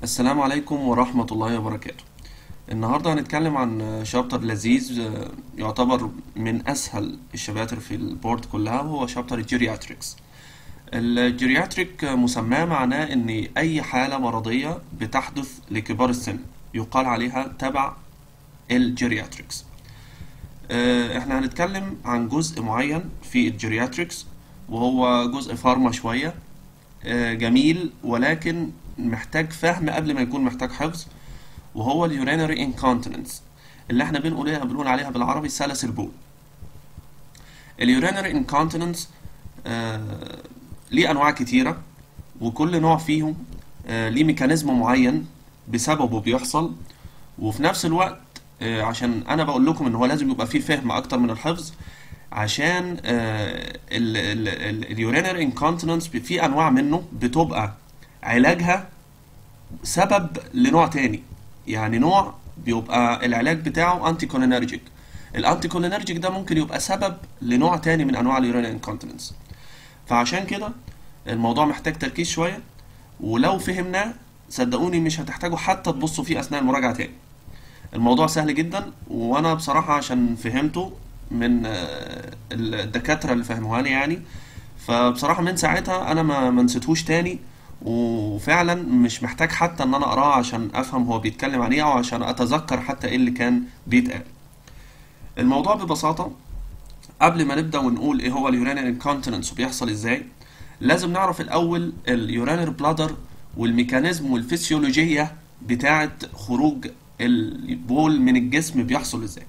السلام عليكم ورحمة الله وبركاته النهاردة هنتكلم عن شابتر لذيذ آه، يعتبر من أسهل الشباتر في البورد كلها وهو شابتر الجيرياتريكس الجيرياتريك مسماه معناه إن أي حالة مرضية بتحدث لكبار السن يقال عليها تبع الجيرياتريكس آه، احنا هنتكلم عن جزء معين في الجيرياتريكس وهو جزء فارما شوية آه، جميل ولكن محتاج فهم قبل ما يكون محتاج حفظ وهو اليورينري انكونتيننس اللي احنا بنقول عليها بنقول عليها بالعربي سلس البول اليورينري انكونتيننس آه ليه انواع كتيره وكل نوع فيهم آه ليه ميكانيزم معين بسببه بيحصل وفي نفس الوقت آه عشان انا بقول لكم ان هو لازم يبقى فيه فهم اكتر من الحفظ عشان اليورينري انكونتيننس في انواع منه بتبقى علاجها سبب لنوع تاني يعني نوع بيبقى العلاج بتاعه انتي كولينرجيك الانتي كولينرجيك ده ممكن يبقى سبب لنوع تاني من انواع اليورين انكونتيننس فعشان كده الموضوع محتاج تركيز شويه ولو فهمناه صدقوني مش هتحتاجوا حتى تبصوا فيه اثناء المراجعه تاني الموضوع سهل جدا وانا بصراحه عشان فهمته من آه، الدكاتره اللي فهموها لي يعني فبصراحه من ساعتها انا ما ما نسيتهوش تاني وفعلا مش محتاج حتى ان انا اقراه عشان افهم هو بيتكلم عن ايه او عشان اتذكر حتى ايه اللي كان بيتقال الموضوع ببساطة قبل ما نبدأ ونقول ايه هو اليورينري انكونتيننس وبيحصل ازاي لازم نعرف الاول اليورينري بلادر والميكانيزم والفسيولوجية بتاعة خروج البول من الجسم بيحصل ازاي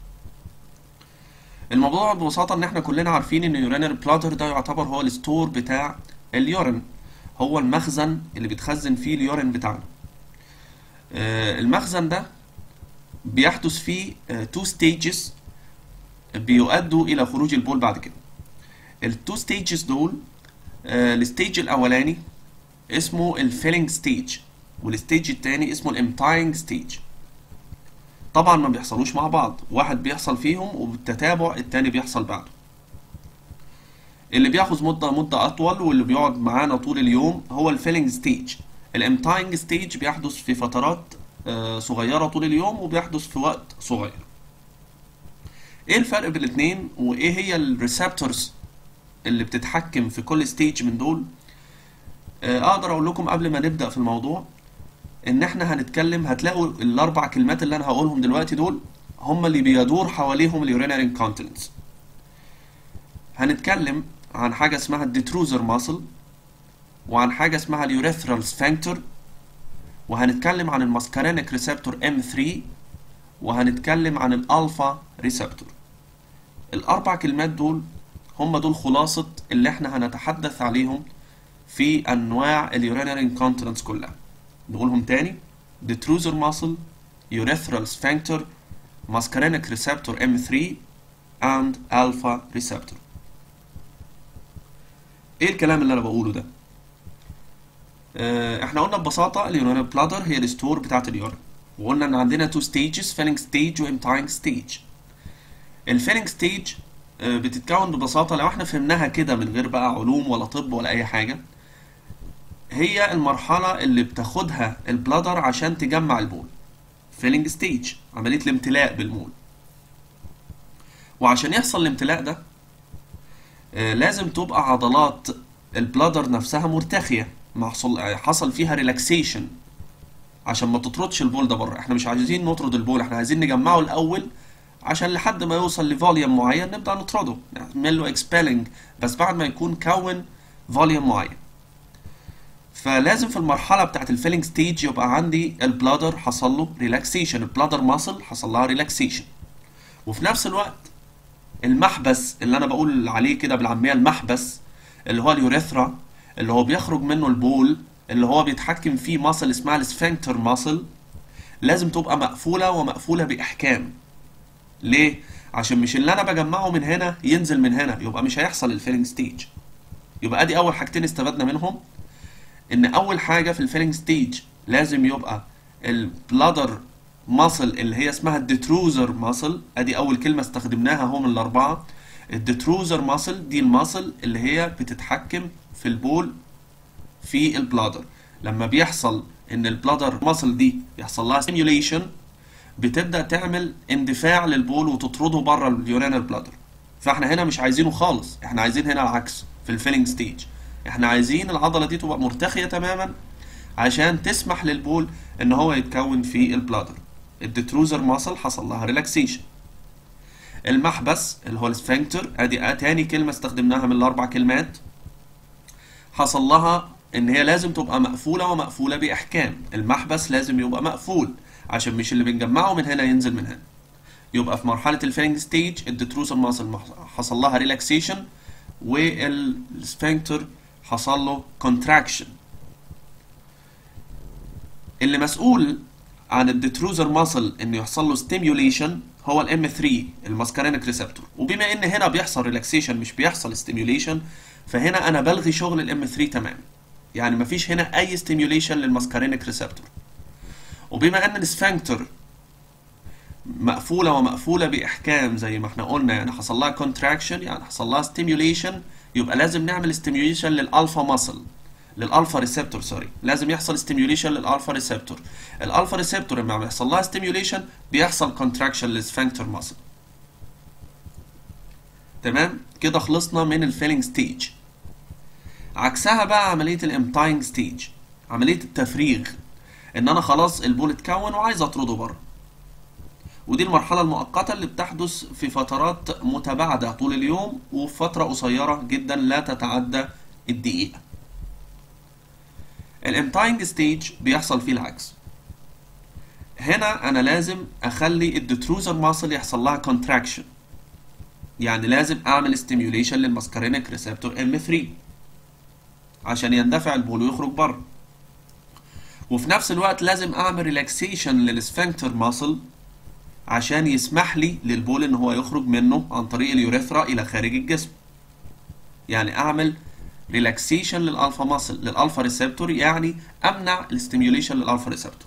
الموضوع ببساطة ان احنا كلنا عارفين ان اليورينري بلادر ده يعتبر هو الستور بتاع اليورين هو المخزن اللي بيتخزن فيه اليورين بتاعنا آه، المخزن ده بيحدث فيه تو ستيجز بيؤدوا الى خروج البول بعد كده التو ستيجز دول آه، الستيج الاولاني اسمه الفيلينج ستيج والستيج التاني اسمه الامتاينج ستيج طبعا ما بيحصلوش مع بعض واحد بيحصل فيهم وبالتتابع التاني بيحصل بعده اللي بياخد مدة مدة أطول واللي بيقعد معانا طول اليوم هو الفيلينج ستيج الامتاينج ستيج بيحدث في فترات آه، صغيرة طول اليوم وبيحدث في وقت صغير ايه الفرق بين الاتنين وايه هي الريسبتورز اللي بتتحكم في كل ستيج من دول آه، اقدر اقول لكم قبل ما نبدأ في الموضوع ان احنا هنتكلم هتلاقوا الاربع كلمات اللي انا هقولهم دلوقتي دول هم اللي بيدور حواليهم اليورينري انكونتيننس هنتكلم عن حاجة اسمها الديتروزر ماسل وعن حاجة اسمها اليوريثرال سفنكتر وهنتكلم عن الماسكارينيك ريسبتور M3 وهنتكلم عن الالفا ريسبتور الاربع كلمات دول هم دول خلاصة اللي احنا هنتحدث عليهم في انواع اليورينري انكونتيننس كلها نقولهم تاني ديتروزر ماسل urethral sphincter muscarinic receptor M3 and alpha receptor ايه الكلام اللي انا بقوله ده آه، احنا قلنا ببساطه اليورينال بلادر هي الستور بتاعه اليورين وقلنا ان عندنا تو ستيجز فيلينج ستيج وامتاينج ستيج الفيلينج ستيج بتتكون ببساطه لو احنا فهمناها كده من غير بقى علوم ولا طب ولا اي حاجه هي المرحله اللي بتاخدها البلادر عشان تجمع البول فيلينج ستيج عمليه الامتلاء بالمول وعشان يحصل الامتلاء ده آه، لازم تبقى عضلات البلادر نفسها مرتخية محصل حصل فيها ريلاكسيشن عشان ما تطردش البول ده بره احنا مش عايزين نطرد البول احنا عايزين نجمعه الاول عشان لحد ما يوصل لفوليوم معين نبدا نطرده نعمل له اكسبيلنج بس بعد ما يكون كون فوليوم معين فلازم في المرحله بتاعت الفيلينج ستيج يبقى عندي البلادر حصل له ريلاكسيشن البلادر ماسل حصل لها ريلاكسيشن وفي نفس الوقت المحبس اللي انا بقول عليه كده بالعاميه المحبس اللي هو اليوريثرا اللي هو بيخرج منه البول اللي هو بيتحكم فيه ماسل اسمها السفنكتر ماسل لازم تبقى مقفوله ومقفوله باحكام ليه عشان مش اللي انا بجمعه من هنا ينزل من هنا يبقى مش هيحصل الفيلينج ستيج يبقى ادي اول حاجتين استفدنا منهم ان اول حاجه في الفيلينج ستيج لازم يبقى البلادر ماسل اللي هي اسمها الديتروزر ماسل ادي اول كلمه استخدمناها هم الاربعه الديتروزر ماسل دي الماسل اللي هي بتتحكم في البول في البلادر لما بيحصل ان البلادر ماسل دي يحصل لها ستيميوليشن بتبدا تعمل اندفاع للبول وتطرده بره اليورينال بلادر فاحنا هنا مش عايزينه خالص احنا عايزين هنا العكس في الفيلينج ستيج احنا عايزين العضله دي تبقى مرتخيه تماما عشان تسمح للبول ان هو يتكون في البلادر الديتروزر ماسل حصل لها ريلاكسيشن المحبس اللي هو السفنكتر ادي تاني كلمه استخدمناها من الاربع كلمات حصل لها ان هي لازم تبقى مقفوله ومقفوله باحكام المحبس لازم يبقى مقفول عشان مش اللي بنجمعه من هنا ينزل من هنا يبقى في مرحله الفيلنج ستيج الديتروزر ماسل حصل لها ريلاكسيشن والسفنكتر حصل له كونتراكشن اللي مسؤول عن الديتروزر ماسل انه يحصل له ستيميوليشن هو الام 3 الماسكارينيك ريسبتور وبما ان هنا بيحصل ريلاكسيشن مش بيحصل ستيميوليشن فهنا انا بلغي شغل الام 3 تماما يعني مفيش هنا اي ستيميوليشن للماسكارينيك ريسبتور وبما ان السفنكتر مقفوله ومقفوله باحكام زي ما احنا قلنا يعني حصل لها كونتراكشن يعني حصل لها ستيميوليشن يبقى لازم نعمل ستيميوليشن للالفا ماسل للالفا ريسبتور سوري لازم يحصل ستيميوليشن للالفا ريسبتور الالفا ريسبتور لما بيحصل لها ستيميوليشن بيحصل كونتراكشن للسفنكتر ماسل تمام كده خلصنا من الفيلينج ستيج عكسها بقى عمليه الامتاينج ستيج عمليه التفريغ ان انا خلاص البول اتكون وعايز اطرده بره ودي المرحلة المؤقتة اللي بتحدث في فترات متباعدة طول اليوم وفي فترة قصيرة جدا لا تتعدى الدقيقة الامتاينج ستيج بيحصل فيه العكس هنا انا لازم اخلي الديتروزر ماسل يحصل لها كونتراكشن يعني لازم اعمل ستيميوليشن للماسكارينيك ريسبتور ام 3 عشان يندفع البول ويخرج بره وفي نفس الوقت لازم اعمل ريلاكسيشن للسفنكتر ماسل عشان يسمح لي للبول ان هو يخرج منه عن طريق اليوريثرا الى خارج الجسم يعني اعمل ريلاكسيشن للالفا ماسل للالفا ريسبتور يعني امنع الاستيميوليشن للالفا ريسبتور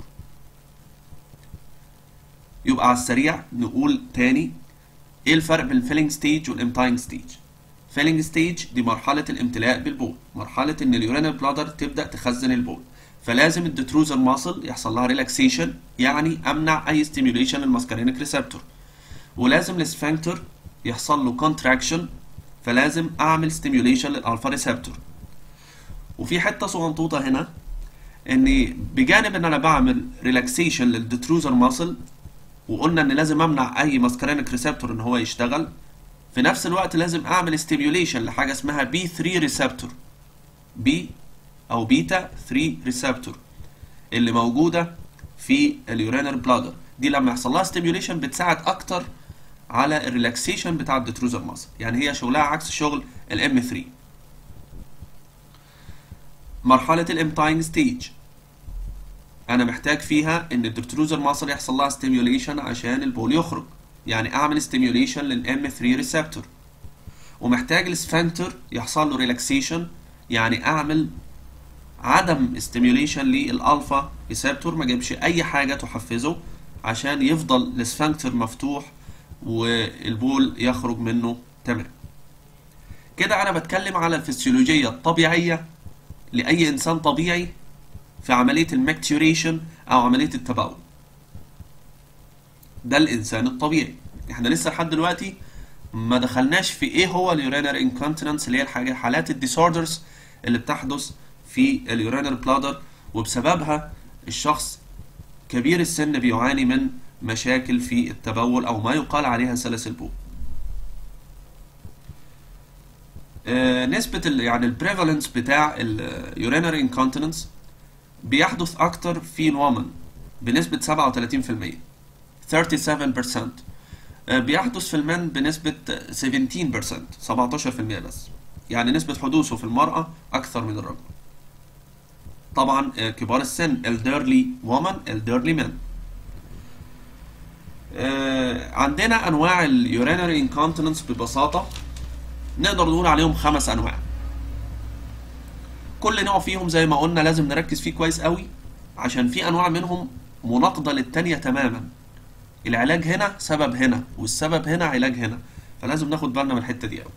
يبقى على السريع نقول تاني ايه الفرق بين الفيلينج ستيج والامتاينج ستيج فيلينج ستيج دي مرحله الامتلاء بالبول مرحله ان اليورينال بلادر تبدا تخزن البول فلازم الديتروزر ماسل يحصل لها ريلاكسيشن يعني امنع اي ستيميوليشن للماسكارينيك ريسبتور ولازم السفنكتر يحصل له كونتراكشن فلازم اعمل ستيميوليشن للالفا ريسبتور وفي حته صغنطوطه هنا ان بجانب ان انا بعمل ريلاكسيشن للديتروزر ماسل وقلنا ان لازم امنع اي ماسكارينيك ريسبتور ان هو يشتغل في نفس الوقت لازم اعمل ستيميوليشن لحاجه اسمها بي 3 ريسبتور بي او بيتا 3 ريسبتور اللي موجوده في اليورينال بلادر دي لما يحصل لها ستيميوليشن بتساعد اكتر على الريلاكسيشن بتاع الديتروزر ماسل يعني هي شغلها عكس شغل الام 3 مرحله الامتاينج ستيج انا محتاج فيها ان الديتروزر ماسل يحصل لها ستيميوليشن عشان البول يخرج يعني اعمل ستيميوليشن للام 3 ريسبتور ومحتاج السفنكتر يحصل له ريلاكسيشن يعني اعمل عدم ستيميوليشن للالفا ريسبتور ما جابش اي حاجه تحفزه عشان يفضل السفنكتر مفتوح والبول يخرج منه تمام كده انا بتكلم على الفسيولوجيه الطبيعيه لاي انسان طبيعي في عمليه الماكتوريشن او عمليه التبول ده الانسان الطبيعي احنا لسه لحد دلوقتي ما دخلناش في ايه هو اليورينال انكونتيننس اللي هي الحاجه حالات الديسوردرز اللي بتحدث في اليورينال بلادر وبسببها الشخص كبير السن بيعاني من مشاكل في التبول او ما يقال عليها سلس البول آه نسبة ال يعني البريفالنس بتاع اليورينري انكونتيننس بيحدث اكتر في الومن بنسبة 37% 37% آه بيحدث في المن بنسبة 17% 17% بس يعني نسبة حدوثه في المرأة أكثر من الرجل طبعا كبار السن elderly woman elderly men عندنا انواع اليورينري انكونتيننس ببساطه نقدر نقول عليهم خمس انواع كل نوع فيهم زي ما قلنا لازم نركز فيه كويس قوي عشان في انواع منهم مناقضه للتانية تماما العلاج هنا سبب هنا والسبب هنا علاج هنا فلازم ناخد بالنا من الحته دي قوي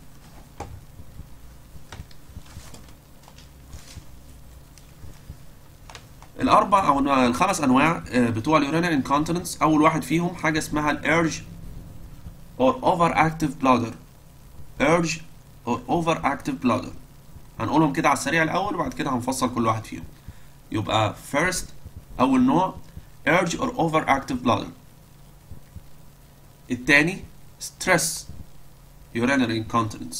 الاربع او أنواع- الخمس انواع آه، بتوع اليورينال انكونتيننس اول واحد فيهم حاجه اسمها الارج or overactive bladder urge or overactive bladder هنقولهم كده على السريع الاول وبعد كده هنفصل كل واحد فيهم يبقى first اول نوع urge or overactive bladder التاني stress urinary incontinence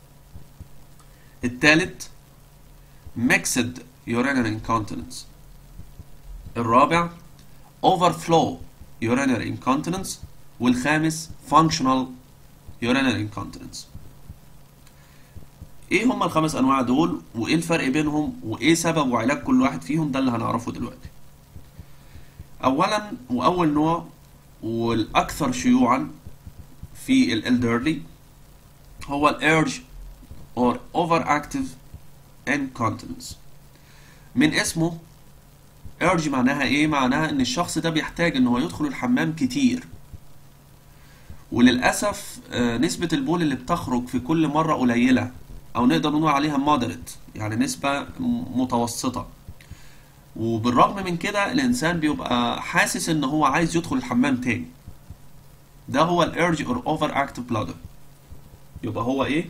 التالت mixed urinary incontinence الرابع overflow urinary incontinence والخامس functional urinary incontinence ايه هما الخمس انواع دول وايه الفرق بينهم وايه سبب وعلاج كل واحد فيهم ده اللي هنعرفه دلوقتي اولا واول نوع والاكثر شيوعا في الالدرلي هو الارج or overactive incontinence من اسمه urge معناها ايه معناها ان الشخص ده بيحتاج ان هو يدخل الحمام كتير وللاسف آه، نسبة البول اللي بتخرج في كل مرة قليلة او نقدر نقول عليها moderate يعني نسبة م- متوسطة وبالرغم من كده الانسان بيبقى حاسس ان هو عايز يدخل الحمام تاني ده هو الارج or overactive bladder يبقى هو ايه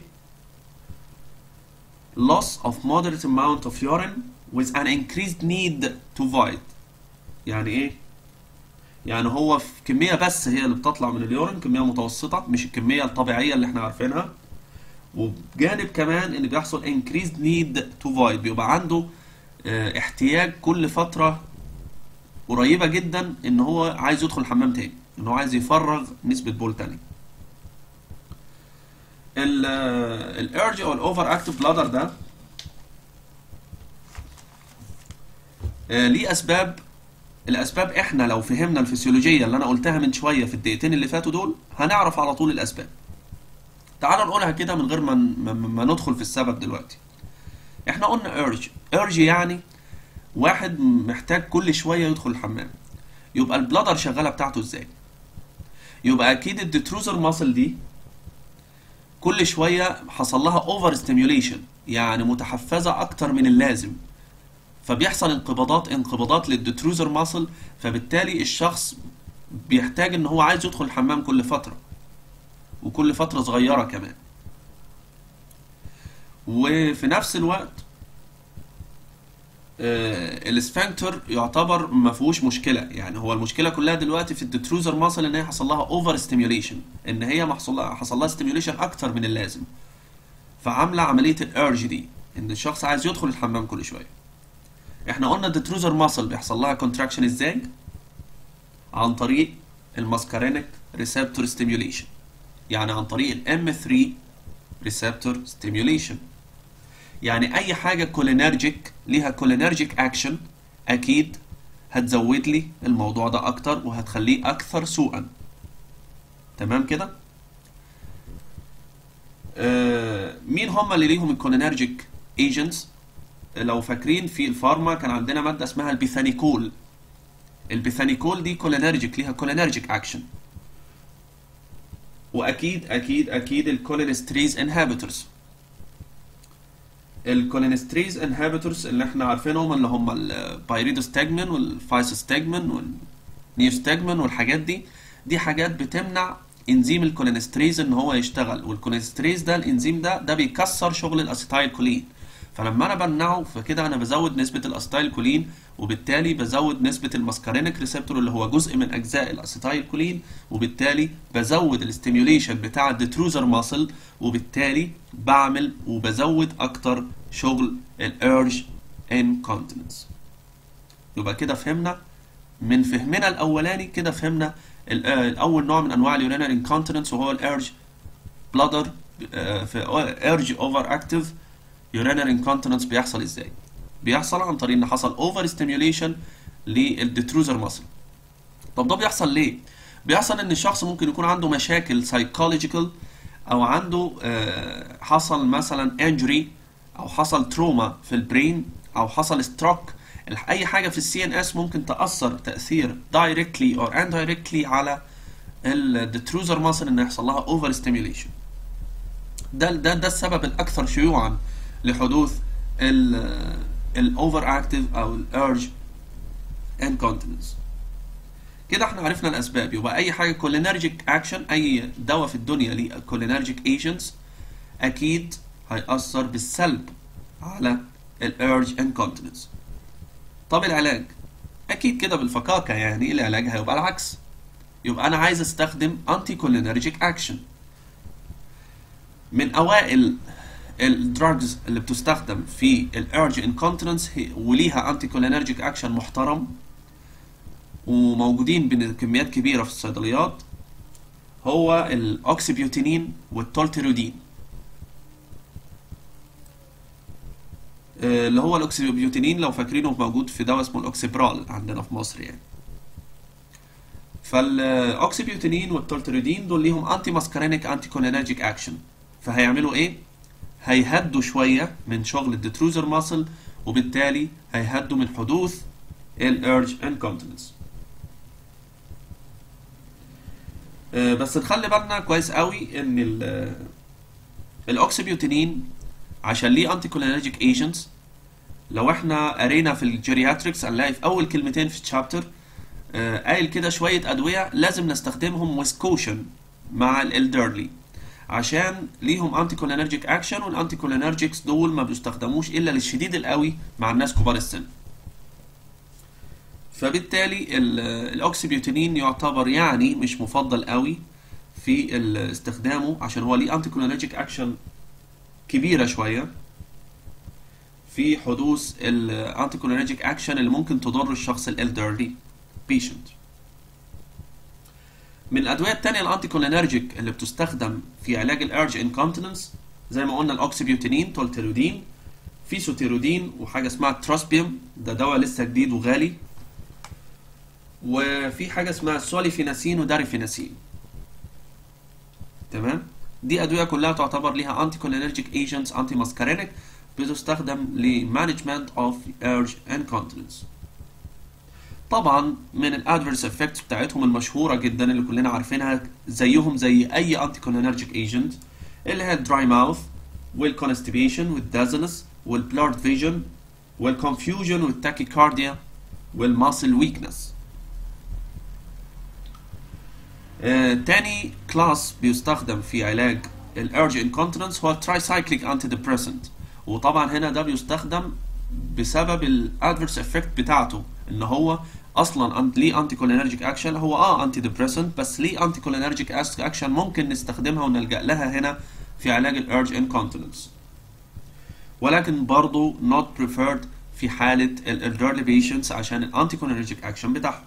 loss of moderate amount of urine with an increased need to void يعني ايه يعني هو في كمية بس هي اللي بتطلع من اليورين كمية متوسطة مش الكمية الطبيعية اللي احنا عارفينها وبجانب كمان ان بيحصل increased need to void بيبقى عنده اه، احتياج كل فترة قريبة جدا ان هو عايز يدخل الحمام تاني ان هو عايز يفرغ نسبة بول تاني الارج او الاوفر اكتف بلادر ده آه، ليه اسباب الاسباب احنا لو فهمنا الفسيولوجيه اللي انا قلتها من شويه في الدقيقتين اللي فاتوا دول هنعرف على طول الاسباب تعالوا نقولها كده من غير ما ما, ما ندخل في السبب دلوقتي احنا قلنا urge urge يعني واحد محتاج كل شويه يدخل الحمام يبقى البلادر شغاله بتاعته ازاي يبقى اكيد الديتروزر ماسل دي كل شويه حصل لها اوفر ستيميوليشن يعني متحفزه اكتر من اللازم فبيحصل انقباضات انقباضات للديتروزر ماسل فبالتالي الشخص بيحتاج ان هو عايز يدخل الحمام كل فتره وكل فتره صغيره كمان وفي نفس الوقت آه، الاسفنكتر يعتبر ما فيهوش مشكله يعني هو المشكله كلها دلوقتي في الديتروزر ماسل ان هي حصل لها اوفر ستيميوليشن ان هي محصل لها حصل لها ستيميوليشن اكتر من اللازم فعامله عمليه الارج دي ان الشخص عايز يدخل الحمام كل شويه احنا قلنا الديتروزر ماسل بيحصل لها كونتراكشن ازاي عن طريق الماسكارينيك ريسبتور ستيميوليشن يعني عن طريق الام 3 ريسبتور ستيميوليشن يعني اي حاجه كولينرجيك ليها كولينرجيك اكشن اكيد هتزود لي الموضوع ده اكتر وهتخليه اكثر سوءا تمام كده آه مين هم اللي ليهم الكولينرجيك ايجنتس لو فاكرين في الفارما كان عندنا ماده اسمها البيثانيكول البيثانيكول دي كولينرجيك ليها كولينرجيك اكشن واكيد اكيد اكيد الكولينستريز انهابيتورز الكولينستريز انهابيتورز اللي احنا عارفينهم اللي هم البايريدوستاجمين والفايسوستاجمين والنيوستاجمين والحاجات دي دي حاجات بتمنع انزيم الكولينستريز ان هو يشتغل والكولينستريز ده الانزيم ده ده بيكسر شغل الاسيتايل كولين فلما انا بمنعه فكده انا بزود نسبه الاسيتايل كولين وبالتالي بزود نسبه الماسكارينيك ريسبتور اللي هو جزء من اجزاء الاسيتايل كولين وبالتالي بزود الاستيميوليشن بتاع الديتروزر ماسل وبالتالي بعمل وبزود اكتر شغل الارج انكونتيننس يبقى كده فهمنا من فهمنا الاولاني كده فهمنا ال- آه، الاول نوع من انواع اليورينال انكونتيننس وهو الارج بلادر في ارج اوفر اكتيف urinary incontinence بيحصل ازاي بيحصل عن طريق ان حصل اوفر ستيميوليشن للديتروزر ماسل طب ده بيحصل ليه بيحصل ان الشخص ممكن يكون عنده مشاكل سايكولوجيكال او عنده آه، حصل مثلا انجري او حصل تروما في البرين او حصل ستروك اي حاجه في السي ان اس ممكن تاثر تاثير دايركتلي او اندايركتلي على الديتروزر ماسل ان يحصل لها اوفر ستيميوليشن ده ده ده السبب الاكثر شيوعا لحدوث الاوفر اكتيف او الارج incontinence كده احنا عرفنا الاسباب يبقى اي حاجه كولينرجيك اكشن اي دواء في الدنيا ليه كولينرجيك ايجنتس اكيد هيأثر بالسلب على الارج انكونتيننس طب العلاج اكيد كده بالفكاكه يعني العلاج هيبقى العكس يبقى انا عايز استخدم انتي كولينرجيك اكشن من اوائل الدراجز اللي بتستخدم في الارج انكونتيننس وليها انتي كولينرجيك اكشن محترم وموجودين بكميات كبيره في الصيدليات هو الاوكسيبيوتينين والتولتيرودين اللي هو الاوكسيبيوتينين لو فاكرينه موجود في دواء اسمه الاوكسيبرال عندنا في مصر يعني فالاوكسيبيوتينين والتولتيرودين دول ليهم انتي ماسكارينيك انتي كولينرجيك اكشن فهيعملوا ايه هيهدوا شويه من شغل الديتروزر ماسل وبالتالي هيهدوا من حدوث الارج انكونتيننس بس نخلي بالنا كويس قوي ان الاوكسيبيوتينين عشان ليه انتي كولينرجيك ايجنتس لو احنا قرينا في الجيرياتريكس هنلاقي في اول كلمتين في الشابتر آه قايل كده شويه ادويه لازم نستخدمهم ويسكوشن مع الالدرلي عشان ليهم انتي كولينرجيك اكشن والانتي كولينرجيكس دول ما بيستخدموش الا للشديد القوي مع الناس كبار السن فبالتالي الاوكسيبيوتينين يعتبر يعني مش مفضل قوي في استخدامه عشان هو ليه انتي كولينرجيك اكشن كبيره شويه في حدوث الانتي كولينرجيك اكشن اللي ممكن تضر الشخص الالدرلي بيشنت من الادويه الثانيه الانتي كولينرجيك اللي بتستخدم في علاج الارج انكونتيننس زي ما قلنا الاوكسيبيوتينين تولتيرودين فيسوتيرودين وحاجه اسمها تراسبيوم ده دواء لسه جديد وغالي وفي حاجه اسمها سوليفيناسين وداريفيناسين تمام دي ادويه كلها تعتبر ليها انتي كولينرجيك ايجنتس انتي ماسكارينيك بتستخدم لمانجمنت اوف urge انكونتيننس طبعا من الادفيرس افكتس بتاعتهم المشهوره جدا اللي كلنا عارفينها زيهم زي اي انتي كولينرجيك ايجنت اللي هي الدراي ماوث والكونستيبيشن والدازنس والبلارد فيجن والكونفيوجن والتاكيكارديا والماسل ويكنس آه، تاني كلاس بيستخدم في علاج الارج انكونتيننس هو الترايسايكليك انتي ديبريسنت وطبعا هنا ده بيستخدم بسبب الادفيرس افكت بتاعته ان هو اصلا ليه انتي كولينرجيك اكشن هو اه انتي ديبريسنت بس ليه انتي كولينرجيك اكشن ممكن نستخدمها ونلجا لها هنا في علاج الارج انكونتيننس ولكن برضه not preferred في حالة الالدرلي patients عشان الانتي كولينرجيك اكشن بتاعهم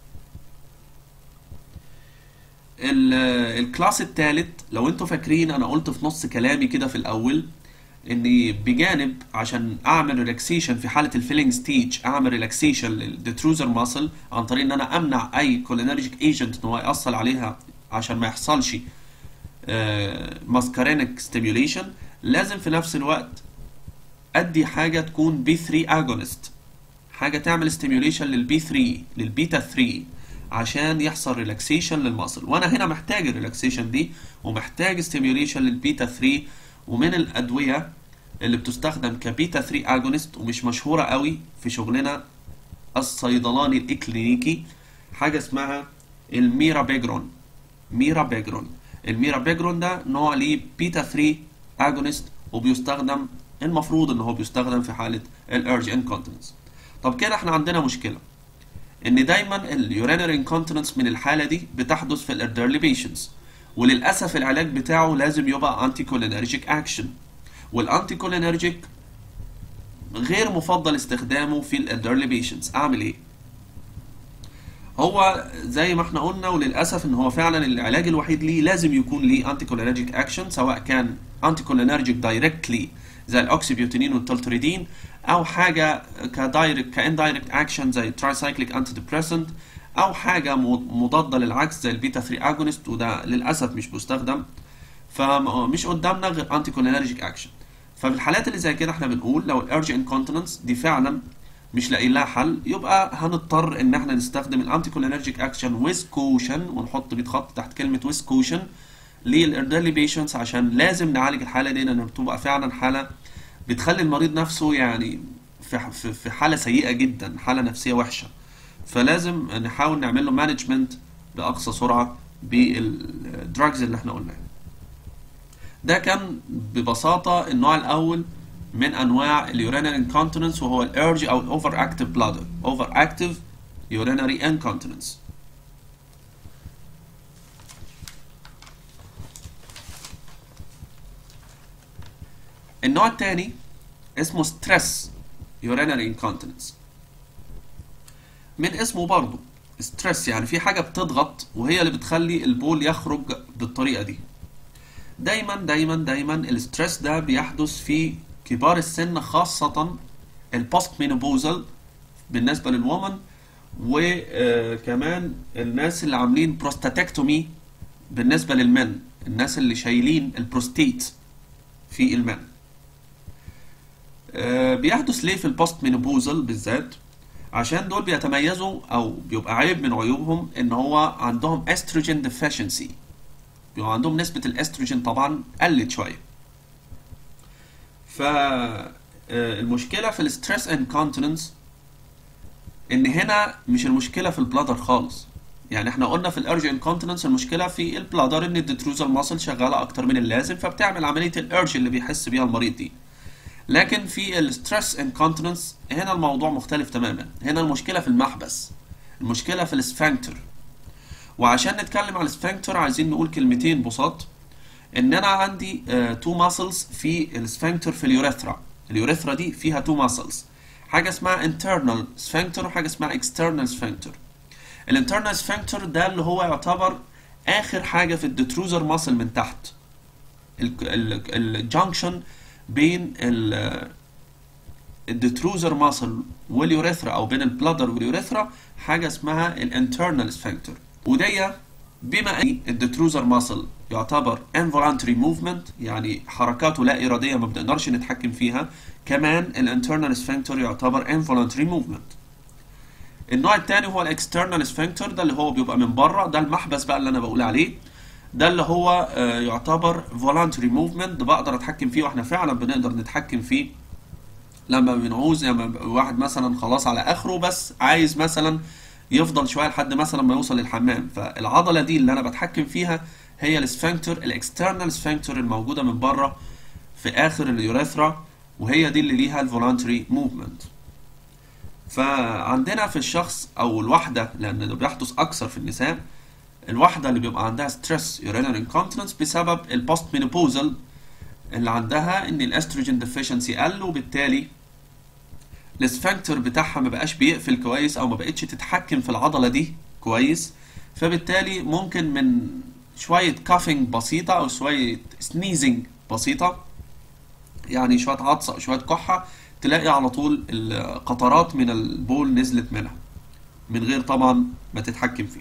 الكلاس الثالث لو انتوا فاكرين انا قلت في نص كلامي كده في الاول اني بجانب عشان اعمل ريلاكسيشن في حاله الفيلينج ستيج اعمل ريلاكسيشن للديتروزر ماسل عن طريق ان انا امنع اي كولينرجيك ايجنت ان هو ياثر عليها عشان ما يحصلش ماسكارينيك ستيميوليشن لازم في نفس الوقت ادي حاجه تكون بي 3 اجونست حاجه تعمل ستيميوليشن للبي 3 للبيتا 3 عشان يحصل ريلاكسيشن للماسل وانا هنا محتاج الريلاكسيشن دي ومحتاج ستيميوليشن للبيتا 3 ومن الادويه اللي بتستخدم كبيتا 3 اجونست ومش مشهوره قوي في شغلنا الصيدلاني الاكلينيكي حاجه اسمها الميرا بيجرون ميرا بيجرون الميرا بيجرون ده نوع ليه بيتا 3 اجونست وبيستخدم المفروض ان هو بيستخدم في حاله الارج انكونتيننس طب كده احنا عندنا مشكله ان دايما اليورينري انكونتيننس من الحاله دي بتحدث في الالدرلي بيشنتس وللاسف العلاج بتاعه لازم يبقى انتي كولينرجيك اكشن والانتي كولينرجيك غير مفضل استخدامه في الالدرلي بيشنتس اعمل ايه هو زي ما احنا قلنا وللاسف ان هو فعلا العلاج الوحيد ليه لازم يكون ليه انتي كولينرجيك اكشن سواء كان انتي كولينرجيك دايركتلي زي الاوكسيبيوتينين والتولتريدين او حاجه كدايركت كاندايركت اكشن زي الترايسايكليك انتي ديبريسنت او حاجه مضاده للعكس زي البيتا 3 اجونست وده للاسف مش بيستخدم فمش قدامنا غير انتي كولينرجيك اكشن ففي الحالات اللي زي كده احنا بنقول لو الارج انكونتيننس دي فعلا مش لاقي لها حل يبقى هنضطر ان احنا نستخدم الانتي كولينرجيك اكشن ويز كوشن ونحط بيت خط تحت كلمه ويز كوشن للالدرلي بيشنتس عشان لازم نعالج الحاله دي لان بتبقى فعلا حاله بتخلي المريض نفسه يعني في في حاله سيئه جدا حاله نفسيه وحشه فلازم نحاول نعمل له مانجمنت باقصى سرعه بالدراجز اللي احنا قلناها ده كان ببساطه النوع الاول من انواع اليورينري انكونتيننس وهو الارج او الاوفر اكتيف بلادر اوفر اكتيف urinary incontinence النوع الثاني اسمه stress urinary incontinence من اسمه برضه ستريس يعني في حاجة بتضغط وهي اللي بتخلي البول يخرج بالطريقة دي دايما دايما دايما الستريس ده بيحدث في كبار السن خاصة البوست مينوبوزال بالنسبة للومن وكمان الناس اللي عاملين بروستاتكتومي بالنسبة للمن الناس اللي شايلين البروستيت في المن آه، بيحدث ليه في البوست مينوبوزال بالذات عشان دول بيتميزوا او بيبقى عيب من عيوبهم ان هو عندهم استروجين ديفيشنسي بيبقى عندهم نسبة الاستروجين طبعا قلت شوية فالمشكلة في الستريس انكونتيننس ان هنا مش المشكلة في البلادر خالص يعني احنا قلنا في الارج انكونتيننس المشكلة في البلادر ان الديتروزال ماسل شغالة اكتر من اللازم فبتعمل عملية الارج اللي بيحس بيها المريض دي لكن في الستريس انكونتيننس هنا الموضوع مختلف تماما هنا المشكلة في المحبس المشكلة في السفنكتر وعشان نتكلم على السفنكتر عايزين نقول كلمتين بساط ان انا عندي تو ماسلز في السفنكتر في اليوريثرا اليوريثرا دي فيها تو ماسلز حاجه اسمها internal sphincter وحاجه اسمها external sphincter الانترنال sphincter ده اللي هو يعتبر اخر حاجه في الدتروزر ماسل من تحت الجنكشن بين الدتروزر ماسل واليوريثرا او بين البلادر واليوريثرا حاجه اسمها الانترنال sphincter ودي بما ان الدتروزر ماسل يعتبر involuntary movement يعني حركاته لا اراديه ما بنقدرش نتحكم فيها كمان الانترنال sphincter يعتبر involuntary movement النوع الثاني هو الاكسترنال sphincter ده اللي هو بيبقى من بره ده المحبس بقى اللي انا بقول عليه ده اللي هو آه، يعتبر voluntary movement ده بقدر اتحكم فيه واحنا فعلا بنقدر نتحكم فيه لما بنعوز لما واحد مثلا خلاص على اخره بس عايز مثلا يفضل شويه لحد مثلا ما يوصل للحمام فالعضله دي اللي انا بتحكم فيها هي السفنكتر الاكسترنال سفنكتر الموجوده من بره في اخر اليوريثرا وهي دي اللي ليها الفولانتري موفمنت فعندنا في الشخص او الواحده لان ده بيحدث اكثر في النساء الواحده اللي بيبقى عندها ستريس urinary incontinence بسبب البوست مينوبوزال اللي عندها ان الاستروجين ديفيشنسي قل وبالتالي السفنكتر بتاعها ما بقاش بيقفل كويس او ما بقتش تتحكم في العضله دي كويس فبالتالي ممكن من شويه كافينج بسيطه او شويه سنيزنج بسيطه يعني شويه عطسه او شويه كحه تلاقي على طول القطرات من البول نزلت منها من غير طبعا ما تتحكم فيه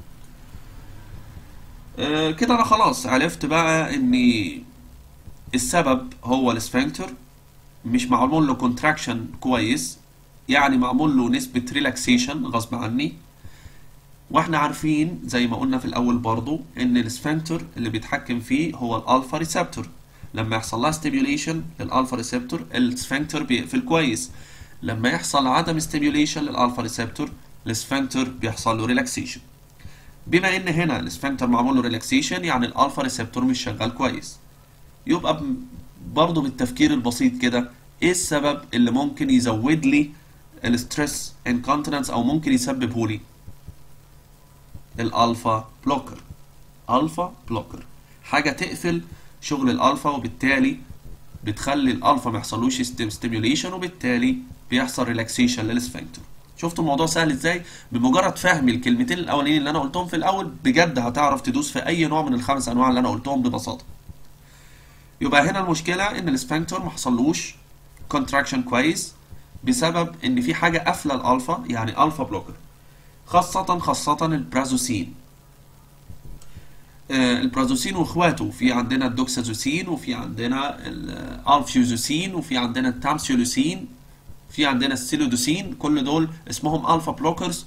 آه، كده انا خلاص عرفت بقى ان السبب هو السفنكتر مش معمول له كونتراكشن كويس يعني معمول له نسبة ريلاكسيشن غصب عني واحنا عارفين زي ما قلنا في الاول برضو ان السفنكتر اللي بيتحكم فيه هو الالفا ريسبتور لما يحصل لها ستيميوليشن للالفا ريسبتور السفنكتر بيقفل كويس لما يحصل عدم ستيميوليشن للالفا ريسبتور السفنكتر بيحصل له ريلاكسيشن بما ان هنا السفنكتر معمول له ريلاكسيشن يعني الالفا ريسبتور مش شغال كويس يبقى ب- برضه بالتفكير البسيط كده ايه السبب اللي ممكن يزود لي الستريس انكونتيننس او ممكن يسببه لي الالفا بلوكر الفا بلوكر حاجه تقفل شغل الالفا وبالتالي بتخلي الالفا ما يحصلوش ستيميوليشن وبالتالي بيحصل ريلاكسيشن للسفنكتر شفتوا الموضوع سهل ازاي بمجرد فهم الكلمتين الاولانيين اللي انا قلتهم في الاول بجد هتعرف تدوس في اي نوع من الخمس انواع اللي انا قلتهم ببساطه يبقى هنا المشكله ان السفنكتر ما حصلوش كونتراكشن كويس بسبب ان في حاجه قافله الالفا يعني الفا بلوكر خاصه خاصه البرازوسين آه، البرازوسين واخواته في عندنا الدوكسازوسين وفي عندنا الالفيوزوسين وفي عندنا التامسيولوسين في عندنا السيلودوسين كل دول اسمهم الفا بلوكرز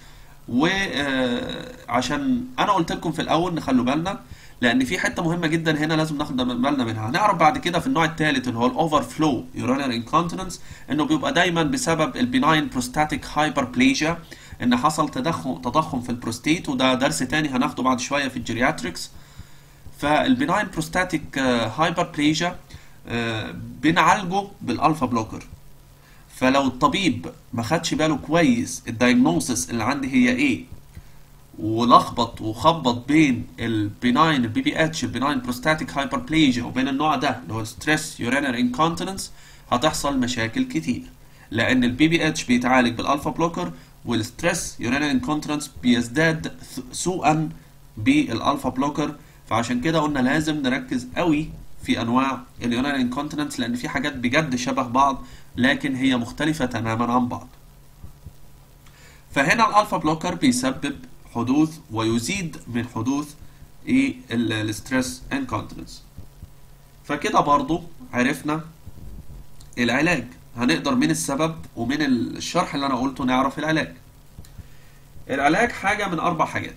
وعشان انا قلت لكم في الاول نخلوا بالنا لان في حته مهمه جدا هنا لازم ناخد بالنا منها هنعرف بعد كده في النوع الثالث اللي هو الاوفر فلو يورينري انكونتيننس انه بيبقى دايما بسبب البناين بروستاتيك هايبربليجيا ان حصل تضخم تضخم في البروستيت وده درس تاني هناخده بعد شويه في الجيرياتريكس فالبناين بروستاتيك هايبربليجيا بنعالجه بالالفا بلوكر فلو الطبيب ما خدش باله كويس الدايجنوسس اللي عندي هي ايه ولخبط وخبط بين البناين البي بي اتش البناين بروستاتيك هايبربليجيا وبين النوع ده اللي هو ستريس يورينال انكونتيننس هتحصل مشاكل كتير لان البي بي اتش بيتعالج بالالفا بلوكر والستريس يورينال انكونتيننس بيزداد سوءا بالالفا بلوكر فعشان كده قلنا لازم نركز قوي في انواع اليورينال انكونتيننس لان في حاجات بجد شبه بعض لكن هي مختلفة تماما عن بعض فهنا الالفا بلوكر بيسبب حدوث ويزيد من حدوث ايه الستريس انكونتيننس فكده برضو عرفنا العلاج هنقدر من السبب ومن الشرح اللي انا قلته نعرف العلاج العلاج حاجة من اربع حاجات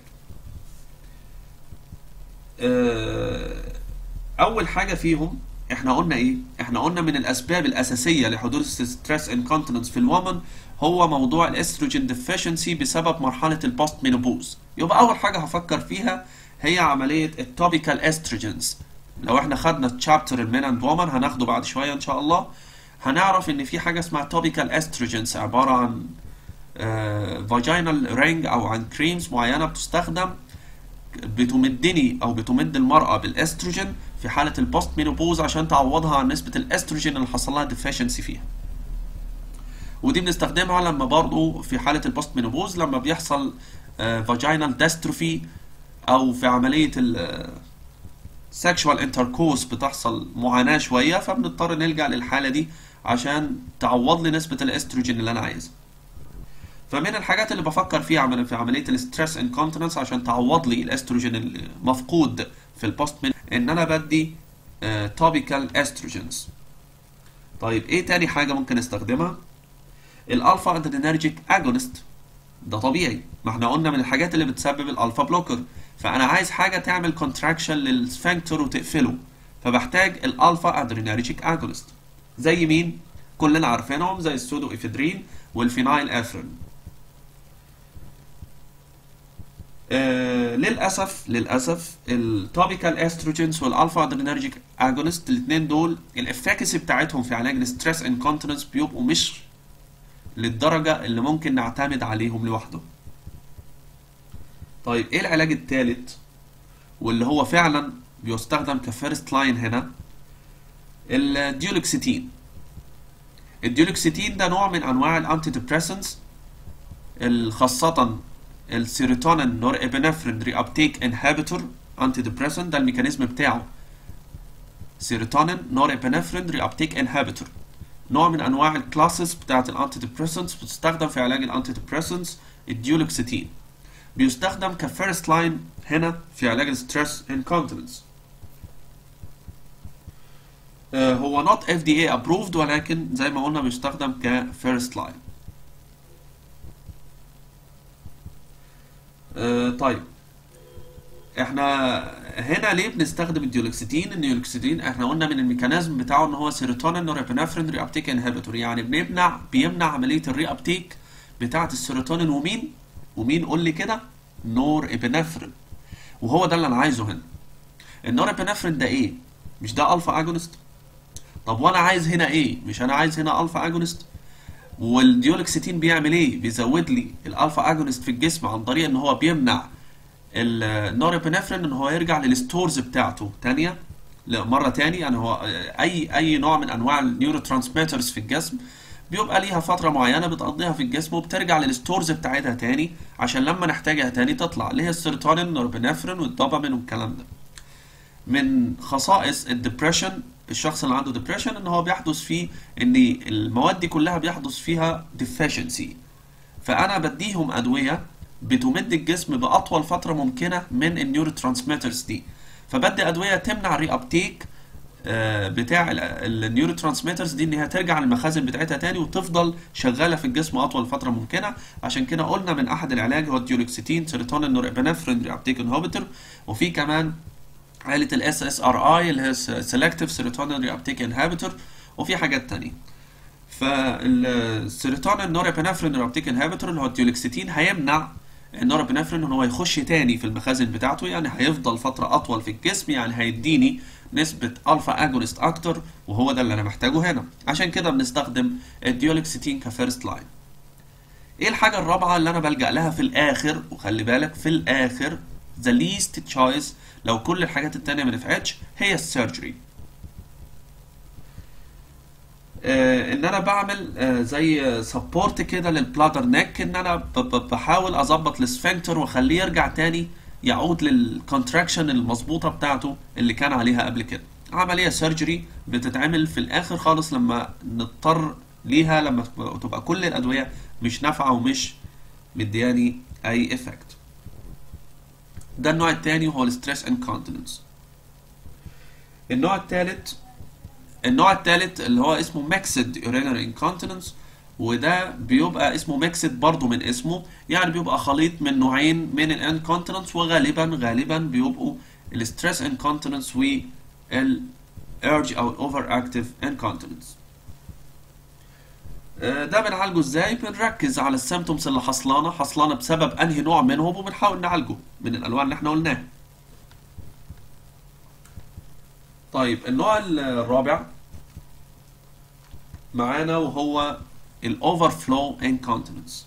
اول حاجة فيهم احنا قلنا ايه احنا قلنا من الاسباب الاساسيه لحدوث ستريس انكونتيننس في الومن هو موضوع الاستروجين ديفيشنسي بسبب مرحله البوست مينوبوز يبقى اول حاجه هفكر فيها هي عمليه التوبيكال استروجينز لو احنا خدنا تشابتر المين اند وومن هناخده بعد شويه ان شاء الله هنعرف ان في حاجه اسمها توبيكال استروجينز عباره عن فاجينال رينج او عن كريمز معينه بتستخدم بتمدني او بتمد المراه بالاستروجين في حاله البوست مينوبوز عشان تعوضها عن نسبه الاستروجين اللي حصل لها ديفيشنسي فيها ودي بنستخدمها لما برضو في حاله البوست مينوبوز لما بيحصل فاجينال ديستروفي او في عمليه ال سexual intercourse بتحصل معاناه شويه فبنضطر نلجا للحاله دي عشان تعوض لي نسبه الاستروجين اللي انا عايزها فمن الحاجات اللي بفكر فيها في عمليه الاستريس انكونتيننس عشان تعوض لي الاستروجين المفقود في البوست من ان انا بدي توبيكال استروجينز طيب ايه تاني حاجه ممكن استخدمها الالفا ادرينرجيك اجونست ده طبيعي ما احنا قلنا من الحاجات اللي بتسبب الالفا بلوكر فانا عايز حاجه تعمل كونتراكشن للسفنكتر وتقفله فبحتاج الالفا ادرينرجيك اجونست زي مين كلنا عارفينهم زي السودو افيدرين والفينايل افرين آه للاسف للاسف التوبيكال استروجينز والالفا ادرينرجيك اجونست الاثنين دول الافاكسي بتاعتهم في علاج الستريس انكونتيننس بيبقوا مش للدرجه اللي ممكن نعتمد عليهم لوحده طيب ايه العلاج الثالث واللي هو فعلا بيستخدم كفيرست لاين هنا الديولكسيتين الديولكسيتين ده نوع من انواع الانتي ديبريسنس خاصه السيروتونين نور ابنفرين ري ابتيك انهبيتور انتي ديبريسنت ده الميكانيزم بتاعه سيروتونين نور ابنفرين ري ابتيك انهبيتور نوع من انواع الكلاسز بتاعه الانتي ديبريسنتس بتستخدم في علاج الانتي ديبريسنتس الديولكسيتين بيستخدم كفيرست لاين هنا في علاج الستريس انكونتيننس هو not FDA approved ولكن زي ما قلنا بيستخدم كفيرست لاين آه طيب احنا هنا ليه بنستخدم الديولكسيتين الديولكسيتين احنا قلنا من الميكانيزم بتاعه ان هو سيروتونين نورابينفرين ري ابتيك انهبيتور يعني بنمنع بيمنع عمليه الري ابتيك بتاعه السيروتونين ومين ومين قول لي كده نور ابنفرين وهو ده اللي انا عايزه هنا النور ابنفرين ده ايه مش ده الفا اجونست طب وانا عايز هنا ايه مش انا عايز هنا الفا اجونست والديولكسيتين بيعمل ايه بيزود لي الالفا اجونست في الجسم عن طريق ان هو بيمنع النورابينفرين ان هو يرجع للستورز بتاعته تانية مرة تاني يعني هو اي اي نوع من انواع النيورو ترانسميترز في الجسم بيبقى ليها فترة معينة بتقضيها في الجسم وبترجع للستورز بتاعتها تاني عشان لما نحتاجها تاني تطلع اللي هي السيروتونين النوربينفرين والدوبامين والكلام ده من خصائص الدبريشن الشخص اللي عنده ديبريشن ان هو بيحدث فيه ان المواد دي كلها بيحدث فيها ديفيشنسي فانا بديهم ادويه بتمد الجسم باطول فتره ممكنه من النيورو ترانسميترز دي فبدي ادويه تمنع الري ابتيك بتاع النيورو ترانسميترز دي ان هي ترجع للمخازن بتاعتها تاني وتفضل شغاله في الجسم اطول فتره ممكنه عشان كده قلنا من احد العلاج هو الديولكسيتين سيروتونين نورابينفرين ري ابتيك انهبيتور وفي كمان عائله الاس اس ار اي اللي هي سيلكتيف سيروتونين ري ابتيك انهبيتور وفي حاجات تانية فالسيروتونين نورابينفرين رابتيك انهبيتور اللي هو الديولكسيتين هيمنع النورابينفرين ان هو يخش تاني في المخازن بتاعته يعني هيفضل فتره اطول في الجسم يعني هيديني نسبه الفا اجونست اكتر وهو ده اللي انا محتاجه هنا عشان كده بنستخدم الديولكسيتين كفيرست لاين ايه الحاجه الرابعه اللي انا بلجأ لها في الاخر وخلي بالك في الاخر the least choice لو كل الحاجات التانية ما نفعتش هي السيرجري آه ان انا بعمل آه زي سبورت كده للبلادر نيك ان انا ب- ب- بحاول اظبط السفنكتر واخليه يرجع تاني يعود للكونتراكشن المظبوطه بتاعته اللي كان عليها قبل كده عمليه سيرجري بتتعمل في الاخر خالص لما نضطر ليها لما تبقى- تبقى كل الادويه مش نافعه ومش مدياني اي افكت ده النوع الثاني وهو الستريس انكونتيننس النوع الثالث النوع الثالث اللي هو اسمه ميكسد urinary incontinence وده بيبقى اسمه ميكسد برضه من اسمه يعني بيبقى خليط من نوعين من الانكونتيننس وغالبا غالبا بيبقوا الستريس انكونتيننس والارج او الاوفر اكتيف انكونتيننس ده بنعالجه ازاي بنركز على السيمتومز اللي حصلانه حصلانه بسبب انهي نوع منهم وبنحاول نعالجه من الانواع اللي احنا قلناها طيب النوع الرابع معانا وهو الاوفر فلو انكونتيننس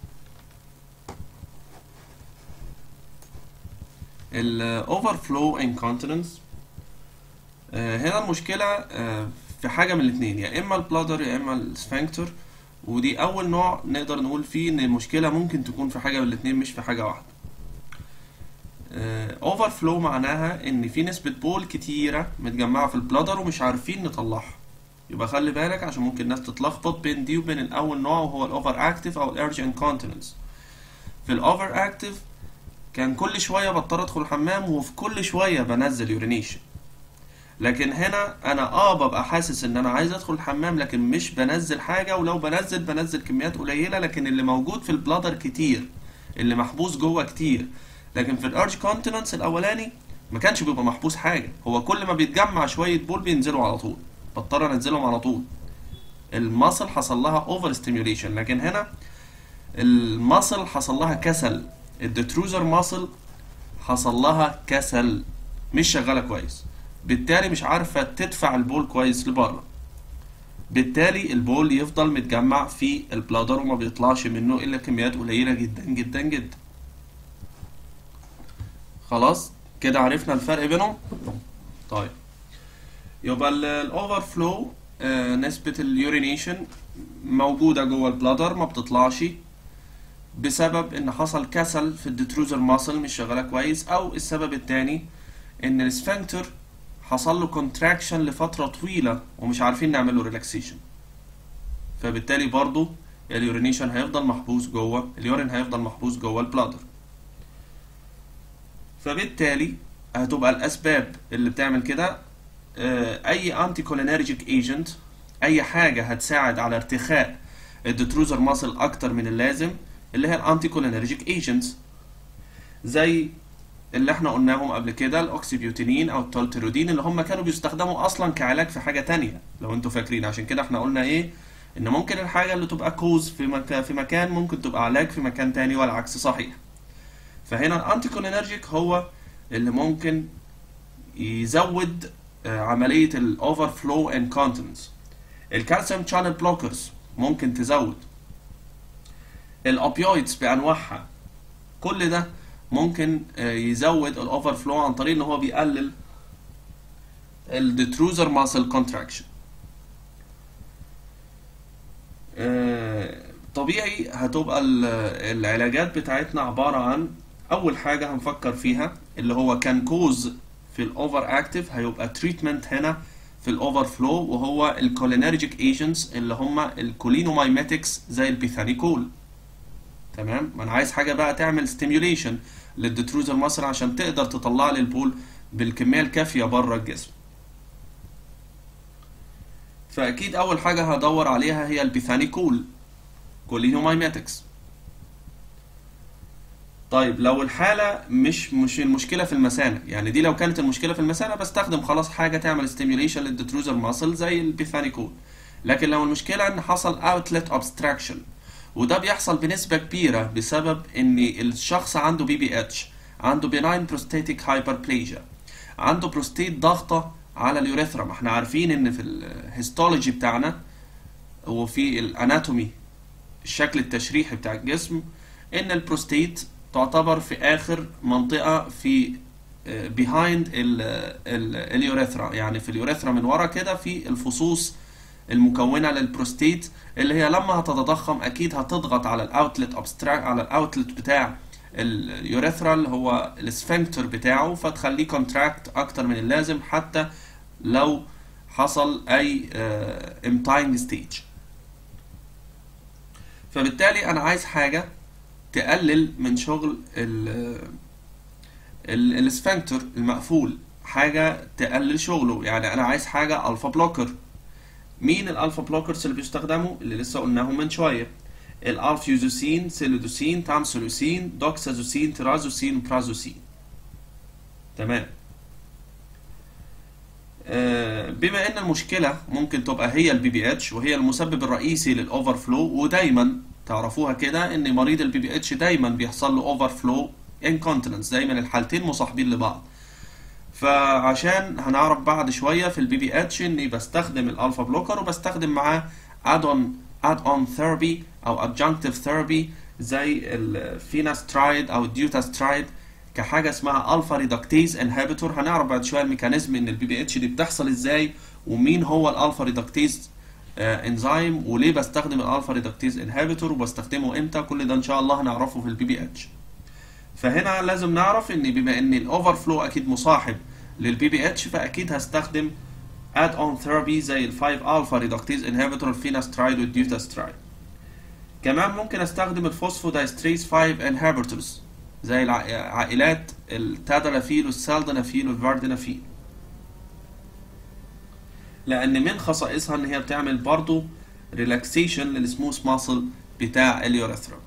الاوفر فلو انكونتيننس هنا المشكله آه، في حاجه من الاثنين يا اما البلادر يا اما السفنكتر ودي اول نوع نقدر نقول فيه ان المشكله ممكن تكون في حاجه من الاثنين مش في حاجه واحده اوفر فلو معناها ان في نسبه بول كتيره متجمعه في البلادر ومش عارفين نطلعها يبقى خلي بالك عشان ممكن الناس تتلخبط بين دي وبين الاول نوع وهو الاوفر اكتيف او الارج انكونتيننس في الاوفر اكتيف كان كل شويه بضطر ادخل الحمام وفي كل شويه بنزل يورينيشن لكن هنا انا اه ببقى حاسس ان انا عايز ادخل الحمام لكن مش بنزل حاجه ولو بنزل بنزل كميات قليله لكن اللي موجود في البلادر كتير اللي محبوس جوه كتير لكن في الارج كونتيننس الاولاني ما كانش بيبقى محبوس حاجه هو كل ما بيتجمع شويه بول بينزلوا على طول بضطر انزلهم على طول المصل حصل لها اوفر ستيميوليشن لكن هنا المصل حصل لها كسل الدتروزر ماسل حصل لها كسل مش شغاله كويس بالتالي مش عارفه تدفع البول كويس لبره بالتالي البول يفضل متجمع في البلادر وما بيطلعش منه الا كميات قليله جدا جدا جدا خلاص كده عرفنا الفرق بينهم طيب يبقى الاوفر فلو نسبة اليورينيشن موجودة جوه البلادر ما بتطلعش بسبب ان حصل كسل في الدتروزر ماسل مش شغالة كويس او السبب التاني ان السفنكتر حصل له كونتراكشن لفترة طويلة ومش عارفين نعمل له ريلاكسيشن فبالتالي برضو اليورينيشن هيفضل محبوس جوه اليورين هيفضل محبوس جوه البلادر فبالتالي هتبقى الاسباب اللي بتعمل كده آه، اي انتي كولينرجيك ايجنت اي حاجه هتساعد على ارتخاء الدتروزر ماسل اكتر من اللازم اللي هي الانتي كولينرجيك ايجنتس زي اللي احنا قلناهم قبل كده الاوكسيبيوتينين او التولتيرودين اللي هم كانوا بيستخدموا اصلا كعلاج في حاجه تانية لو انتوا فاكرين عشان كده احنا قلنا ايه ان ممكن الحاجه اللي تبقى كوز في مكان في مكان ممكن تبقى علاج في مكان تاني والعكس صحيح فهنا الانتي كولينرجيك هو اللي ممكن يزود آه، عمليه الاوفر فلو انكونتيننس الكالسيوم شانل بلوكرز ممكن تزود الاوبيويدز بانواعها كل ده ممكن آه، يزود الاوفر فلو عن طريق ان هو بيقلل الدتروزر ماسل كونتراكشن طبيعي هتبقى ال- العلاجات بتاعتنا عبارة عن أول حاجة هنفكر فيها اللي هو كان كوز في الأوفر أكتيف هيبقى تريتمنت هنا في الأوفر فلو وهو الكولينرجيك ايجنتس اللي هم الكولينومايماتكس زي البيثانيكول تمام ما أنا عايز حاجة بقى تعمل ستيميوليشن للدتروزر ماسل عشان تقدر تطلع لي البول بالكمية الكافية بره الجسم فأكيد أول حاجة هدور عليها هي البيثانيكول كولينومايماتكس طيب لو الحالة مش مش المشكلة في المثانة يعني دي لو كانت المشكلة في المثانة بستخدم خلاص حاجة تعمل ستيميوليشن للدتروزر ماسل زي البيثانيكول لكن لو المشكلة ان حصل outlet obstruction وده بيحصل بنسبة كبيرة بسبب ان الشخص عنده بي بي اتش عنده benign prostatic hyperplasia عنده بروستيت ضغطة على اليوريثرا ما احنا عارفين ان في الهيستولوجي بتاعنا وفي الاناتومي الشكل التشريحي بتاع الجسم ان البروستيت تعتبر في اخر منطقة في behind اليوريثرا يعني في اليوريثرا من ورا كده في الفصوص المكونة للبروستيت اللي هي لما هتتضخم اكيد هتضغط على الاوتلت ابستراكت على الاوتلت بتاع اليوريثرا اللي هو السفنكتر بتاعه فتخليه كونتراكت اكتر من اللازم حتى لو حصل اي امتاينج ستيج فبالتالي انا عايز حاجة تقلل من شغل السفنكتر المقفول حاجة تقلل شغله يعني انا عايز حاجة الفا بلوكر مين الالفا بلوكرز اللي بيستخدموا اللي لسه قلناهم من شويه الالفيوزوسين سيلودوسين تامسولوسين دوكسازوسين ترازوسين وبرازوسين تمام آه بما ان المشكله ممكن تبقى هي البي بي اتش وهي المسبب الرئيسي للاوفر فلو ودايما تعرفوها كده ان مريض البي بي اتش دايما بيحصل له اوفر فلو انكونتيننس دايما الحالتين مصاحبين لبعض فعشان هنعرف بعد شويه في البي بي اتش اني بستخدم الالفا بلوكر وبستخدم معاه اد اون اد اون ثيرابي او adjunctive ثيرابي زي الفيناسترايد او الديوتاسترايد كحاجه اسمها الفا ريدكتيز انهبيتور هنعرف بعد شويه الميكانيزم ان البي بي اتش دي بتحصل ازاي ومين هو الالفا ريدكتيز انزيم وليه بستخدم الالفا ريدكتيز انهبيتور وبستخدمه امتى كل ده ان شاء الله هنعرفه في البي بي اتش فهنا لازم نعرف ان بما ان الاوفر فلو اكيد مصاحب للبي بي اتش فاكيد هستخدم اد اون ثيرابي زي ال 5 الفا ريدكتيز انهبيتور الفيناسترايد والديوتاسترايد كمان ممكن استخدم الفوسفودايستريز 5 انهبيتورز زي العائلات التادلافيل والسالدنافيل والفاردنافيل لان من خصائصها ان هي بتعمل برضو ريلاكسيشن للسموث ماسل بتاع اليوريثرا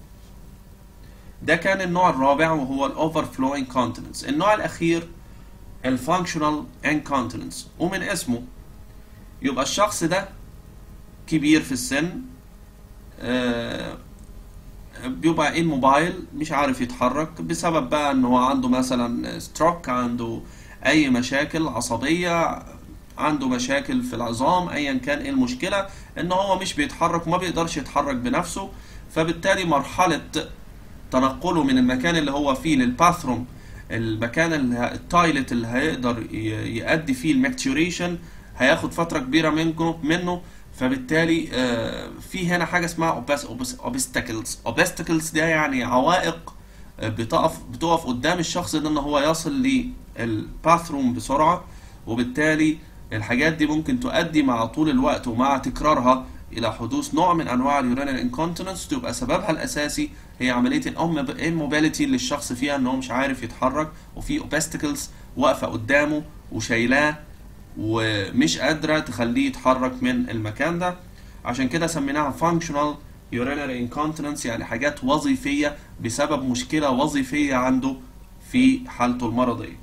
ده كان النوع الرابع وهو الاوفر فلو انكونتيننس النوع الاخير الفانكشنال انكونتيننس ومن اسمه يبقى الشخص ده كبير في السن آه بيبقى ايه موبايل مش عارف يتحرك بسبب بقى ان هو عنده مثلا ستروك عنده اي مشاكل عصبية عنده مشاكل في العظام ايا كان ايه المشكلة ان هو مش بيتحرك وما بيقدرش يتحرك بنفسه فبالتالي مرحلة تنقله من المكان اللي هو فيه للباثروم المكان اللي التايلت اللي هيقدر يؤدي فيه الماكتوريشن هياخد فترة كبيرة منه منه فبالتالي في هنا حاجة اسمها اوبستكلز اوبستكلز ده يعني عوائق بتقف بتقف قدام الشخص ده ان هو يصل للباثروم بسرعة وبالتالي الحاجات دي ممكن تؤدي مع طول الوقت ومع تكرارها الى حدوث نوع من انواع اليورينال انكونتيننس تبقى سببها الاساسي هي عمليه الموبيليتي للشخص فيها ان هو مش عارف يتحرك وفي اوبستكلز واقفه قدامه وشايلاه ومش قادره تخليه يتحرك من المكان ده عشان كده سميناها functional urinary incontinence يعني حاجات وظيفيه بسبب مشكله وظيفيه عنده في حالته المرضيه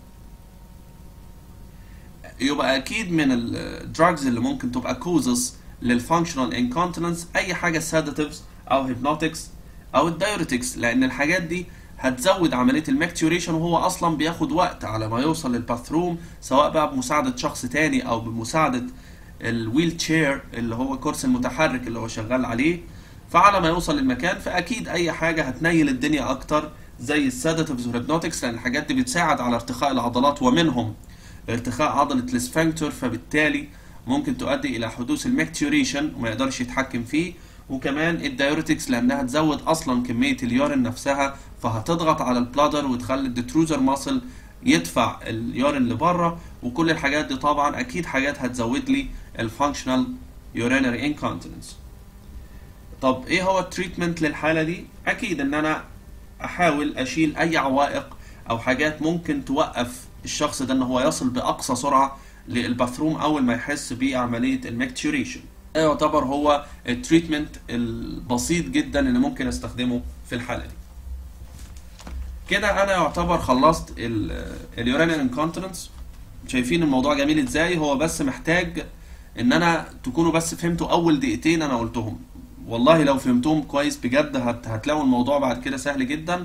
يبقى اكيد من الدراجز اللي ممكن تبقى كوزز للفانكشنال انكونتيننس اي حاجه سيداتيفز او هيبنوتكس او الدايوريتكس لان الحاجات دي هتزود عمليه الماكتوريشن وهو اصلا بياخد وقت على ما يوصل للباثروم سواء بقى بمساعده شخص تاني او بمساعده الويل تشير اللي هو الكرسي المتحرك اللي هو شغال عليه فعلى ما يوصل للمكان فاكيد اي حاجه هتنيل الدنيا اكتر زي السيداتيفز والهيبنوتكس لان الحاجات دي بتساعد على ارتخاء العضلات ومنهم ارتخاء عضله السفنكتر فبالتالي ممكن تؤدي الى حدوث الماكتوريشن وما يقدرش يتحكم فيه وكمان الدايوريتكس لانها تزود اصلا كميه اليورين نفسها فهتضغط على البلادر وتخلي الديتروزر ماسل يدفع اليورين لبره وكل الحاجات دي طبعا اكيد حاجات هتزود لي الفانكشنال يورينري انكونتيننس طب ايه هو التريتمنت للحاله دي اكيد ان انا احاول اشيل اي عوائق او حاجات ممكن توقف الشخص ده ان هو يصل باقصى سرعه للباثروم اول ما يحس بعمليه الماكتوريشن ده يعتبر هو التريتمنت البسيط جدا اللي ممكن استخدمه في الحاله دي كده انا يعتبر خلصت اليورينال انكونتيننس شايفين الموضوع جميل ازاي هو بس محتاج ان انا تكونوا بس فهمتوا اول دقيقتين انا قلتهم والله لو فهمتهم كويس بجد هت... هتلاقوا الموضوع بعد كده سهل جدا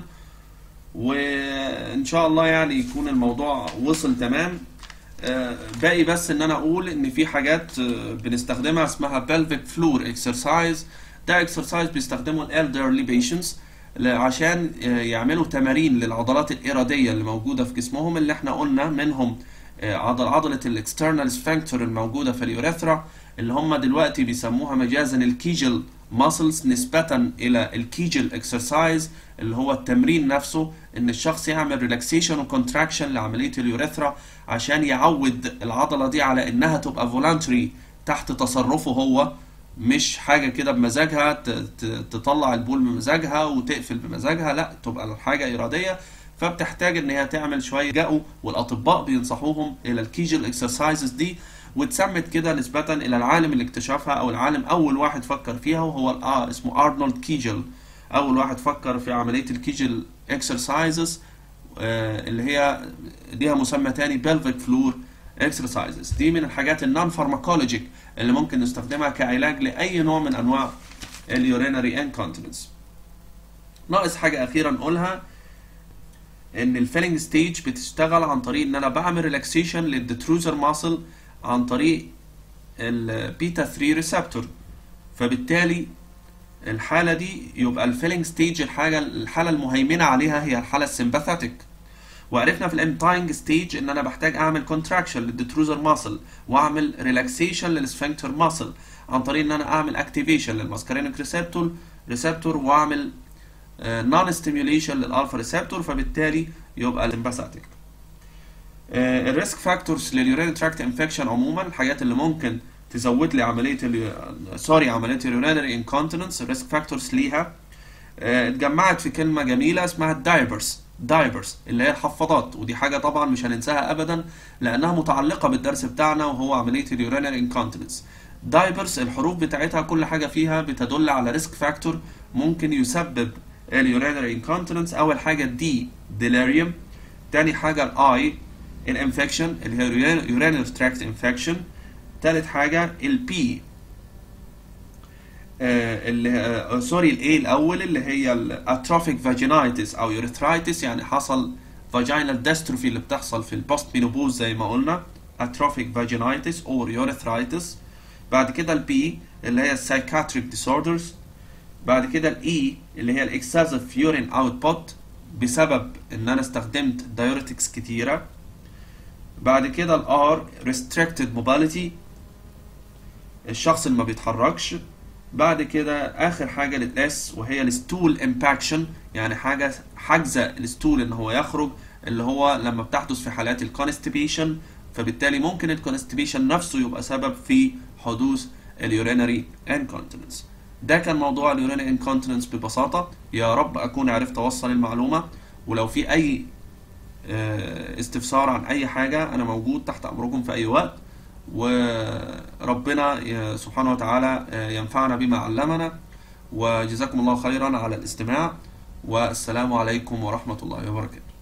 وان شاء الله يعني يكون الموضوع وصل تمام آه، باقي بس ان انا اقول ان في حاجات آه، بنستخدمها اسمها pelvic floor exercise ده exercise بيستخدمه elderly patients ل- عشان آه، يعملوا تمارين للعضلات الإرادية اللي موجودة في جسمهم اللي احنا قلنا منهم آه، عضل عضلة الاكسترنال سفنكتر الموجودة في اليوريثرا اللي هم دلوقتي بيسموها مجازا الكيجل ماسلز نسبة إلى الكيجل اكسرسايز اللي هو التمرين نفسه إن الشخص يعمل ريلاكسيشن وكونتراكشن لعملية اليوريثرا عشان يعود العضلة دي على إنها تبقى فولانتري تحت تصرفه هو مش حاجة كده بمزاجها ت- ت- تطلع البول بمزاجها وتقفل بمزاجها لا تبقى الحاجة إرادية فبتحتاج ان هي تعمل شويه جاءوا والاطباء بينصحوهم الى الكيجل اكسرسايزز دي واتسمت كده نسبة الى العالم اللي اكتشفها او العالم اول واحد فكر فيها وهو اه اسمه ارنولد كيجل اول واحد فكر في عملية الكيجل اكسرسايزز آه اللي هي ليها مسمى تاني pelvic floor exercises دي من الحاجات النون فارماكولوجيك اللي ممكن نستخدمها كعلاج لاي نوع من انواع اليورينري انكونتيننس ناقص حاجة أخيرة نقولها ان الفيلنج ستيج بتشتغل عن طريق ان انا بعمل ريلاكسيشن للدتروزر ماسل عن طريق البيتا 3 ريسبتور فبالتالي الحاله دي يبقى الفيلنج ستيج الحاجه الحاله المهيمنه عليها هي الحاله السمباثيك وعرفنا في الامتاينج ستيج ان انا بحتاج اعمل كونتراكشن للدتروزر ماسل واعمل ريلاكسيشن للسفنكتر ماسل عن طريق ان انا اعمل اكتيفيشن للماسكارينيك ريسبتور ريسبتور واعمل نون ستيميوليشن للالفا ريسبتور فبالتالي يبقى السمباثيك الريسك فاكتورز لليورين تراكت انفكشن عموما الحاجات اللي ممكن تزود لي عمليه سوري عمليه اليورينري انكونتيننس الريسك فاكتورز ليها آه، اتجمعت في كلمه جميله اسمها الدايبرز دايبرز اللي هي الحفاضات ودي حاجه طبعا مش هننساها ابدا لانها متعلقه بالدرس بتاعنا وهو عمليه اليورينري انكونتيننس دايبرز الحروف بتاعتها كل حاجه فيها بتدل على ريسك فاكتور ممكن يسبب اليورينري انكونتيننس اول حاجه الدي ديليريوم تاني حاجه الاي الانفكشن اللي هي يورينري تراكت انفكشن تالت حاجه البي آه، اللي آه، سوري الايه الاول اللي هي الاتروفيك فاجينايتس او يوريثرايتس يعني حصل فاجينال ديستروفي اللي بتحصل في البوست مينوبوز زي ما قلنا اتروفيك فاجينايتس او يوريثرايتس بعد كده البي اللي هي السايكاتريك ديسوردرز بعد كده الاي اللي هي الاكسسيف يورين اوتبوت بسبب ان انا استخدمت دايوريتكس كتيره بعد كده الار restricted mobility الشخص اللي ما بيتحركش بعد كده اخر حاجه للاس وهي الستول امباكشن يعني حاجه حاجزه الستول ان هو يخرج اللي هو لما بتحدث في حالات الكونستيبيشن فبالتالي ممكن الكونستيبيشن نفسه يبقى سبب في حدوث اليورينري انكونتيننس ده كان موضوع اليورينري انكونتيننس ببساطه يا رب اكون عرفت اوصل المعلومه ولو في اي آه، استفسار عن اي حاجه انا موجود تحت امركم في اي وقت وربنا ي- سبحانه وتعالى آه، ينفعنا بما علمنا وجزاكم الله خيرا على الاستماع والسلام عليكم ورحمه الله وبركاته